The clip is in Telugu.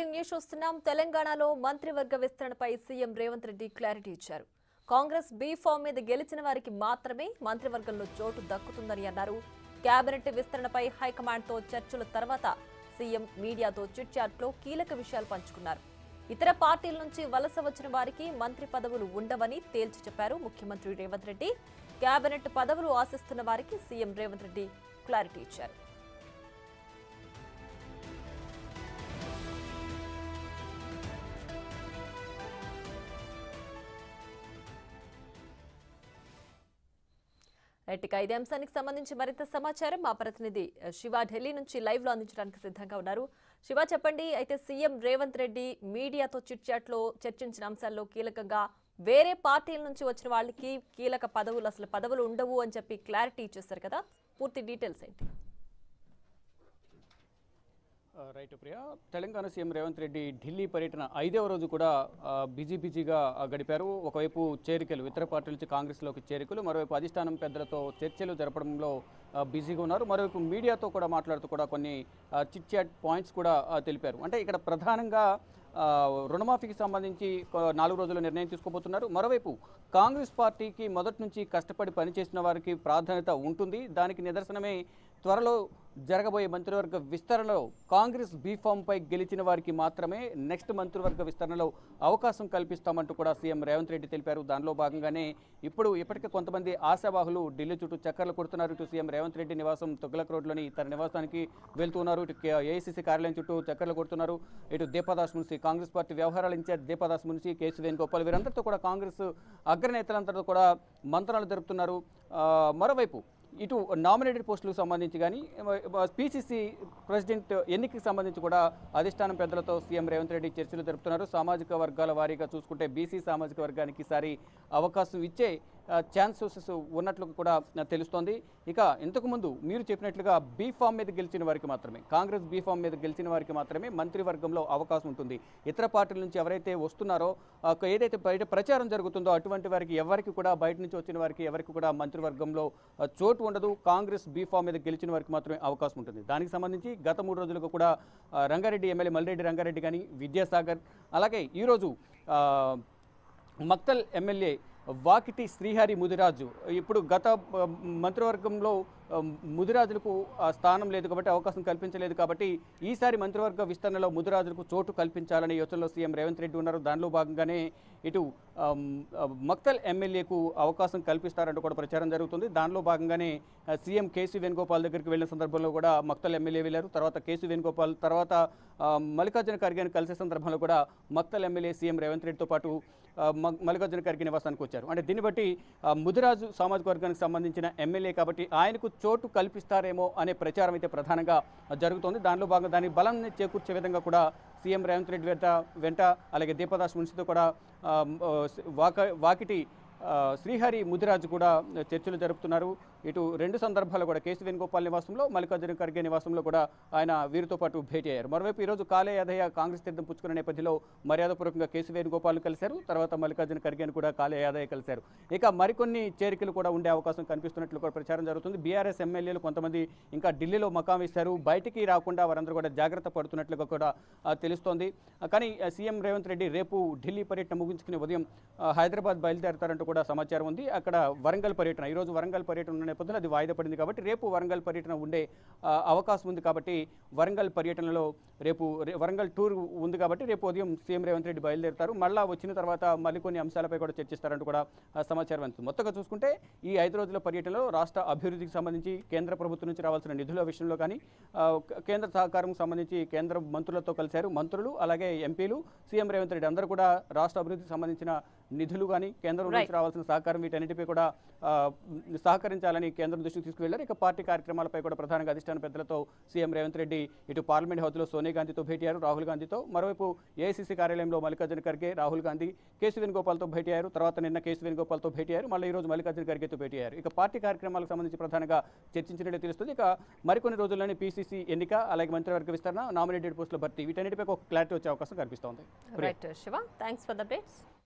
న్యూస్ చూస్తున్నాం తెలంగాణలో మంత్రివర్గ విస్తరణపై సీఎం రేవంత్ రెడ్డి క్లారిటీ ఇచ్చారు కాంగ్రెస్ బీ ఫామ్ మీద గెలిచిన వారికి మాత్రమే మంత్రివర్గంలో చోటు దక్కుతుందని అన్నారు కేబినెట్ విస్తరణపై హైకమాండ్తో చర్చల తర్వాత సీఎం మీడియాతో చిట్ చాట్లో కీలక విషయాలు పంచుకున్నారు ఇతర పార్టీల నుంచి వలస వచ్చిన వారికి మంత్రి పదవులు ఉండవని తేల్చి చెప్పారు ముఖ్యమంత్రి రేవంత్ రెడ్డి కేబినెట్ పదవులు ఆశిస్తున్న వారికి సీఎం రేవంత్ రెడ్డి క్లారిటీ ఇచ్చారు రైట్ ఇక ఇదే అంశానికి సంబంధించి మరింత సమాచారం మా ప్రతినిధి శివ ఢిల్లీ నుంచి లైవ్ లో అందించడానికి సిద్ధంగా ఉన్నారు శివ చెప్పండి అయితే సీఎం రేవంత్ రెడ్డి మీడియాతో చిట్ చాట్ లో చర్చించిన అంశాల్లో కీలకంగా వేరే పార్టీల నుంచి వచ్చిన వాళ్ళకి కీలక పదవులు అసలు పదవులు ఉండవు అని చెప్పి క్లారిటీ ఇచ్చేస్తారు కదా పూర్తి డీటెయిల్స్ ఏంటి ఆ, రైట్ ప్రియ తెలంగాణ సీఎం రేవంత్ రెడ్డి ఢిల్లీ పర్యటన ఐదవ రోజు కూడా ఆ, బిజీ బిజీగా ఆ, గడిపారు ఒకవైపు చేరికలు ఇతర పార్టీల నుంచి కాంగ్రెస్లోకి చేరికలు మరోవైపు అధిష్టానం పెద్దలతో చర్చలు జరపడంలో ఆ, బిజీగా ఉన్నారు మరోవైపు మీడియాతో కూడా మాట్లాడుతూ కూడా కొన్ని చిట్ చాట్ పాయింట్స్ కూడా ఆ, తెలిపారు అంటే ఇక్కడ ప్రధానంగా ఆ, రుణమాఫీకి సంబంధించి కొ- నాలుగు రోజుల నిర్ణయం తీసుకోబోతున్నారు మరోవైపు కాంగ్రెస్ పార్టీకి మొదటి నుంచి కష్టపడి పనిచేసిన వారికి ప్రాధాన్యత ఉంటుంది దానికి నిదర్శనమే త్వరలో జరగబోయే మంత్రివర్గ విస్తరణలో కాంగ్రెస్ బీఫామ్పై గెలిచిన వారికి మాత్రమే నెక్స్ట్ మంత్రివర్గ విస్తరణలో అవకాశం కల్పిస్తామంటూ కూడా సీఎం రేవంత్ రెడ్డి తెలిపారు దానిలో భాగంగానే ఇప్పుడు ఇప్పటికే కొంతమంది ఆశావాహులు ఢిల్లీ చుట్టూ చక్కర్లు కొడుతున్నారు ఇటు సీఎం రేవంత్ రెడ్డి నివాసం తుగ్లక్ రోడ్లోని తన నివాసానికి వెళ్తున్నారు ఇటు ఏఐసీసీ కార్యాలయం చుట్టూ చక్కర్లు కొడుతున్నారు ఇటు దీపాదాస్ మున్సి కాంగ్రెస్ పార్టీ వ్యవహారాల ఇన్ఛార్జ్ దీపాదాస్ మున్సి కేసు వేణుగోపాల్ వీరందరితో కూడా కాంగ్రెస్ అగ్రనేతలందరితో కూడా మంత్రాలు జరుపుతున్నారు ఆ, మరోవైపు ఇటు నామినేటెడ్ పోస్టులకు సంబంధించి కానీ పీసీసీ ప్రెసిడెంట్ ఎన్నికకి సంబంధించి కూడా అధిష్టానం పెద్దలతో సీఎం రేవంత్ రెడ్డి చర్చలు జరుపుతున్నారు సామాజిక వర్గాల వారీగా చూసుకుంటే బీసీ సామాజిక వర్గానికి ఈసారి అవకాశం ఇచ్చే ఛాన్సెస్ ఉన్నట్లు కూడా తెలుస్తోంది ఇక ఇంతకుముందు మీరు చెప్పినట్లుగా బీ ఫామ్ మీద గెలిచిన వారికి మాత్రమే కాంగ్రెస్ బీ ఫామ్ మీద గెలిచిన వారికి మాత్రమే మంత్రివర్గంలో అవకాశం ఉంటుంది ఇతర పార్టీల నుంచి ఎవరైతే వస్తున్నారో ఆ, ఏదైతే బయట ప్రచారం జరుగుతుందో అటువంటి వారికి ఎవరికి కూడా బయట నుంచి వచ్చిన వారికి ఎవరికి కూడా మంత్రివర్గంలో ఆ, చోటు ఉండదు కాంగ్రెస్ బీ ఫామ్ మీద గెలిచిన వారికి మాత్రమే అవకాశం ఉంటుంది దానికి సంబంధించి గత మూడు రోజులుగా కూడా ఆ, రంగారెడ్డి ఎమ్మెల్యే మల్రెడ్డి రంగారెడ్డి కానీ విద్యాసాగర్ అలాగే ఈరోజు ఆ, మక్తల్ ఎమ్మెల్యే వాకిటి శ్రీహరి ముదిరాజు ఇప్పుడు గత ఆ, మంత్రివర్గంలో ఆ, ముదిరాజులకు ఆ స్థానం లేదు కాబట్టి అవకాశం కల్పించలేదు కాబట్టి ఈసారి మంత్రివర్గ విస్తరణలో ముదిరాజులకు చోటు కల్పించాలనే యోచనలో సీఎం రేవంత్ రెడ్డి ఉన్నారు దానిలో భాగంగానే ఇటు ఆమ్, ఆ, మక్తల్ ఎమ్మెల్యేకు అవకాశం కల్పిస్తారంటూ కూడా ప్రచారం జరుగుతుంది దానిలో భాగంగానే ఆ, సీఎం కేసీ వేణుగోపాల్ దగ్గరికి వెళ్ళిన సందర్భంలో కూడా మక్తల్ ఎమ్మెల్యే వెళ్ళారు తర్వాత కేసీ వేణుగోపాల్ తర్వాత ఆ, మల్లికార్జున ఖర్గేని కలిసే సందర్భంలో కూడా మక్తల్ ఎమ్మెల్యే సీఎం రేవంత్ రెడ్డితో పాటు ఆ, మ- మల్లికార్జున ఖర్గే నివాసానికి వచ్చారు అంటే దీన్ని బట్టి ఆ, ముదిరాజు సామాజిక వర్గానికి సంబంధించిన ఎమ్మెల్యే కాబట్టి ఆయనకు చోటు కల్పిస్తారేమో అనే ప్రచారం అయితే ప్రధానంగా జరుగుతోంది దానిలో భాగంగా దాని బలాన్ని చేకూర్చే విధంగా కూడా సీఎం రేవంత్ రెడ్డి వెంట వెంట అలాగే దీపదాస్ మున్సితో కూడా ఆ, ఆ, వాక వాకిటి ఆ, శ్రీహరి ముదిరాజు కూడా చర్చలు జరుపుతున్నారు ఇటు రెండు సందర్భాల్లో కూడా కేసు వేణుగోపాల్ నివాసంలో మల్లికార్జున ఖర్గే నివాసంలో కూడా ఆయన వీరితో పాటు భేటీ అయ్యారు మరోవైపు ఈరోజు కాలే యాదయ్య కాంగ్రెస్ తీర్థం పుచ్చుకున్న నేపథ్యంలో మర్యాదపూర్వకంగా కేసు వేణుగోపాల్ కలిశారు తర్వాత మల్లికార్జున ఖర్గేని కూడా కాలే యాదయ్య కలిశారు ఇక మరికొన్ని చేరికలు కూడా ఉండే అవకాశం కనిపిస్తున్నట్లు కూడా ప్రచారం జరుగుతుంది బీఆర్ఎస్ ఎమ్మెల్యేలు కొంతమంది ఇంకా ఢిల్లీలో మకాం వేశారు బయటికి రాకుండా వారందరూ కూడా జాగ్రత్త పడుతున్నట్లుగా కూడా ఆ, తెలుస్తోంది ఆ, కానీ ఆ, సీఎం రేవంత్ రెడ్డి రేపు ఢిల్లీ పర్యటన ముగించుకుని ఉదయం ఆ, హైదరాబాద్ బయలుదేరతారంటూ కూడా సమాచారం ఉంది అక్కడ వరంగల్ పర్యటన ఈరోజు వరంగల్ పర్యటన ఉన్న నేపథ్యంలో అది వాయిదా పడింది కాబట్టి రేపు వరంగల్ పర్యటన ఉండే ఆ, అవకాశం ఉంది కాబట్టి వరంగల్ పర్యటనలో రేపు రే- వరంగల్ టూర్ ఉంది కాబట్టి రేపు ఉదయం సీఎం రేవంత్ రెడ్డి బయలుదేరుతారు మళ్ళా వచ్చిన తర్వాత మరికొన్ని అంశాలపై కూడా చర్చిస్తారంటూ కూడా ఆ, సమాచారం అందుతుంది మొత్తంగా చూసుకుంటే ఈ ఐదు రోజుల పర్యటనలో రాష్ట్ర అభివృద్ధికి సంబంధించి కేంద్ర ప్రభుత్వం నుంచి రావాల్సిన నిధుల విషయంలో కానీ ఆ, క- కేంద్ర సహకారం సంబంధించి కేంద్ర మంత్రులతో కలిశారు మంత్రులు అలాగే ఎంపీలు సీఎం రేవంత్ రెడ్డి అందరూ కూడా రాష్ట్ర అభివృద్ధికి సంబంధించిన నిధులు కానీ కేంద్రం Right. నుంచి రావాల్సిన సహకారం వీటన్నిటిపై కూడా ఆ, సహకరించాలని కేంద్రం దృష్టికి తీసుకువెళ్లారు ఇక పార్టీ కార్యక్రమాలపై కూడా ప్రధానంగా అధిష్టాన పెద్దలతో సీఎం రేవంత్ రెడ్డి ఇటు పార్లమెంట్ హౌస్లో సోనియా గాంధీతో భేటీ అయ్యారు రాహుల్ గాంధీతో మరోవైపు ఏఐసీసీ కార్యాలయంలో మల్లికార్జున ఖర్గే రాహుల్ గాంధీ కేసు వేణుగోపాల్తో భేటీ అయ్యారు తర్వాత నిన్న కేసు వేణుగోపాల్తో భేటీ అయ్యారు మళ్ళీ ఈ రోజు మల్లికార్జున ఖర్గేతో భేటీ అయ్యారు ఇక పార్టీ కార్యక్రమాలకు సంబంధించి ప్రధానంగా చర్చించినట్టు తెలుస్తుంది ఇక మరికొన్ని రోజుల్లోనే పీసీసీ ఎన్నిక అలాగే మంత్రివర్గ విస్తరణ నామినేటెడ్ పోస్టుల భర్తీ వీటన్నిటిపై ఒక క్లారిటీ వచ్చే అవకాశం కనిపిస్తోంది right Shiva thanks for the updates